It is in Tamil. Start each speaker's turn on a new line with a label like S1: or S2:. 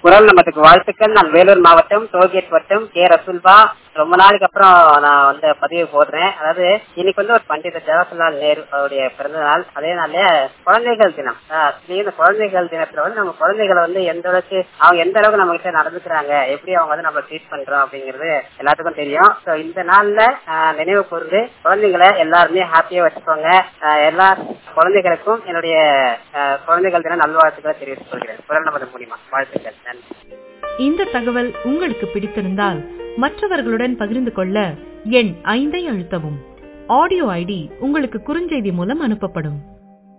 S1: குரல் நமக்கு வாழ்த்துக்கள் நான் வேலூர் மாவட்டம் டோல்கேட் வட்டம் கே ரசூல்பா ரொம்ப நாளைக்கு அப்புறம் நான் வந்து பதிவு போடுறேன் அதாவது இன்னைக்கு வந்து ஒரு பண்டித ஜவஹர்லால் நேரு அவருடைய பிறந்த நாள் அதே நாள்ல குழந்தைகள் தினம் ஆஹ் actually இந்த குழந்தைகள் தினத்துல வந்து நம்ம குழந்தைகளை வந்து எந்த அளவுக்கு அவங்க எந்த அளவுக்கு நம்ம கிட்ட நடந்துக்கிறாங்க எப்படி அவங்க வந்து நம்ம ட்ரீட் பண்றோம் அப்படிங்கிறது எல்லாத்துக்கும் தெரியும் ஸோ இந்த நாள்ல ஆஹ் நினைவு கூர்ந்து குழந்தைகளை எல்லாருமே ஹாப்பியா வச்சுக்கோங்க ஆஹ் எல்லா குழந்தைகளுக்கும் என்னுடைய ஆஹ் குழந்தைகள் தின நல்வாழ்த்துக்களை தெரிவித்துக் கொள்கிறேன் குரல் நமது மூலியமா வாழ்த்துக்கள் நன்றி
S2: இந்த தகவல் உங்களுக்கு பிடித்திருந்தால் மற்றவர்களுடன் பகிர்ந்து கொள்ள எண் ஐந்தை அழுத்தவும் ஆடியோ ஐடி உங்களுக்கு குறுஞ்செய்தி மூலம் அனுப்பப்படும்